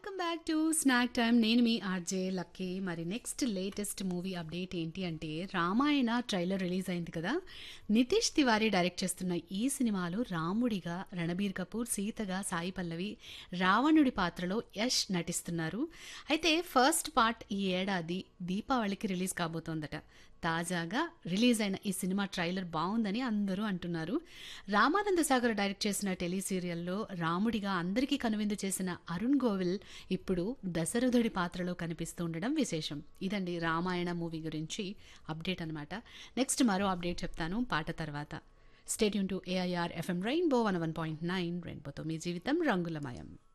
welcome back to snack time నేను మీ RJ Lucky మరి నెక్స్ట్ లేటెస్ట్ మూవీ అప్డేట్ ఏంటి అంటే రామాయణ ట్రైలర్ రిలీజ్ అయింది కదా నితీష్ తివారీ డైరెక్ట్ చేస్తున్న ఈ సినిమాలో రాముడిగా రణబీర్ కపూర్ సీతగా సాయి పల్లవి రావణుడి పాత్రలో యష్ నటిస్తున్నారు అయితే ఫస్ట్ పార్ట్ ఈ ఏడాది దీపావళికి రిలీజ్ కాబోతోందట తాజాగా రిలీజ్ అయిన ఈ సినిమా ట్రైలర్ బాగుందని అందరూ అంటున్నారు రామానంద సాగర్ డైరెక్ట్ చేసిన టెలి సీరియల్లో రాముడిగా అందరికీ కనువిందు చేసిన అరుణ్ గోవిల్ ఇప్పుడు దశరథుడి పాత్రలో కనిపిస్తూ ఉండడం విశేషం ఇదండి రామాయణ మూవీ గురించి అప్డేట్ అనమాట నెక్స్ట్ మరో అప్డేట్ చెప్తాను పాట తర్వాత stay tuned to AIR FM rainbow one one point nine రెయిన్బోతో మీ జీవితం రంగులమయం